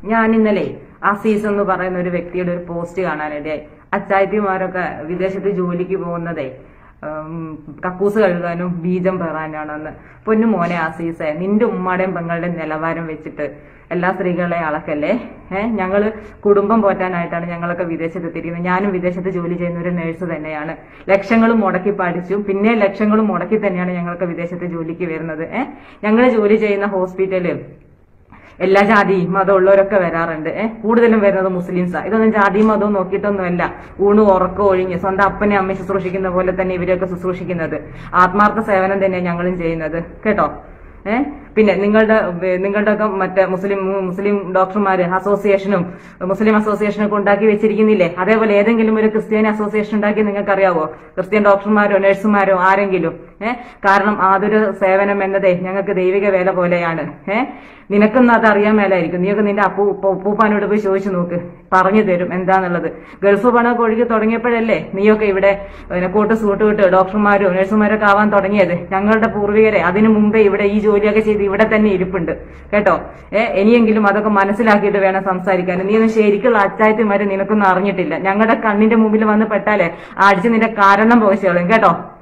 ഞാൻ ഇന്നലെ അസീസ് എന്ന് പറയുന്ന ഒരു വ്യക്തിയുടെ ഒരു പോസ്റ്റ് കാണാനിടയായി അച്ചായത്തിമാരൊക്കെ വിദേശത്ത് ജോലിക്ക് പോകുന്നതേ ഉം, കക്കൂസ് കഴുകാനും ബീജം പെറാനാണെന്ന് പൊന്നു മോനെ അസീസെ നിന്റെ ഉമ്മയുടെയും പെങ്ങളുടെയും നിലവാരം വെച്ചിട്ട് എല്ലാ സ്ത്രീകളെ അളക്കല്ലേ ഏഹ് ഞങ്ങള് കുടുംബം പോറ്റാനായിട്ടാണ് ഞങ്ങളൊക്കെ വിദേശത്ത് എത്തിയിരിക്കുന്നത് ഞാനും വിദേശത്ത് ജോലി ചെയ്യുന്ന ഒരു നേഴ്സ് തന്നെയാണ് ലക്ഷങ്ങളും മുടക്കി പഠിച്ചു പിന്നെ ലക്ഷങ്ങളും മുടക്കി തന്നെയാണ് ഞങ്ങൾക്ക് വിദേശത്ത് ജോലിക്ക് വരുന്നത് ഏഹ് ഞങ്ങൾ ജോലി ചെയ്യുന്ന ഹോസ്പിറ്റല് എല്ലാ ജാതി മതമുള്ളവരൊക്കെ വരാറുണ്ട് ഏഹ് കൂടുതലും വരുന്നത് മുസ്ലിംസാ ഇതൊന്നും ജാതി മതവും നോക്കിയിട്ടൊന്നുമല്ല ഊണ് ഉറക്കം ഒഴിഞ്ഞ് സ്വന്തം അപ്പനെ അമ്മയെ ശുശ്രൂഷിക്കുന്ന പോലെ തന്നെ ഇവരെയൊക്കെ ശുശ്രൂഷിക്കുന്നത് ആത്മാർത്ഥ സേവനം തന്നെയാണ് ഞങ്ങളും ചെയ്യുന്നത് കേട്ടോ ഏഹ് പിന്നെ നിങ്ങളുടെ ഏ, നിങ്ങളുടെ ഒക്കെ മറ്റേ മുസ്ലിം മുസ്ലിം ഡോക്ടർമാര് അസോസിയേഷനും മുസ്ലിം അസോസിയേഷനും ഒക്കെ ഉണ്ടാക്കി വെച്ചിരിക്കുന്നില്ലേ അതേപോലെ ഏതെങ്കിലും ഒരു ക്രിസ്ത്യാനി അസോസിയേഷൻ ഉണ്ടാക്കി നിങ്ങൾക്ക് അറിയാവോ ക്രിസ്ത്യൻ ഡോക്ടർമാരോ നഴ്സുമാരോ ആരെങ്കിലും ഏഹ് കാരണം ആതൊരു സേവനം എന്നതേ ഞങ്ങൾക്ക് ദൈവിക വേല പോലെയാണ് ഏഹ് നിനക്കൊന്നും അത് അറിയാൻ മേലായിരിക്കും നീയൊക്കെ നിന്റെ അപ്പൂ ഉപ്പ- ഉപ്പൂപ്പാനോട് പോയി ചോദിച്ചു നോക്ക് പറഞ്ഞു തരും എന്താന്നുള്ളത് ഗൾഫ് പണമൊക്കെ ഒഴുകി തുടങ്ങിയപ്പോഴല്ലേ നീയൊക്കെ ഇവിടെ പിന്നെ കോട്ട് സൂട്ട് വിട്ട് ഡോക്ടർമാരും നഴ്സുമാരൊക്കെ ആവാൻ തുടങ്ങിയത് ഞങ്ങളുടെ പൂർവികരെ അതിനു മുമ്പേ ഇവിടെ ഈ ജോലിയൊക്കെ ചെയ്ത് ഇവിടെ തന്നെ ഇരിപ്പുണ്ട് കേട്ടോ ഏ ഇനിയെങ്കിലും അതൊക്കെ മനസ്സിലാക്കിയിട്ട് വേണം സംസാരിക്കാൻ നീ ഒന്നും ശരിക്കുള്ള അച്ചായത്തിമാരെ നിനക്കൊന്നും അറിഞ്ഞിട്ടില്ല ഞങ്ങളുടെ കണ്ണിന്റെ മുമ്പിൽ വന്ന് പെട്ടാലേ അടിച്ച് നിന്റെ കാരണം പോശോളും കേട്ടോ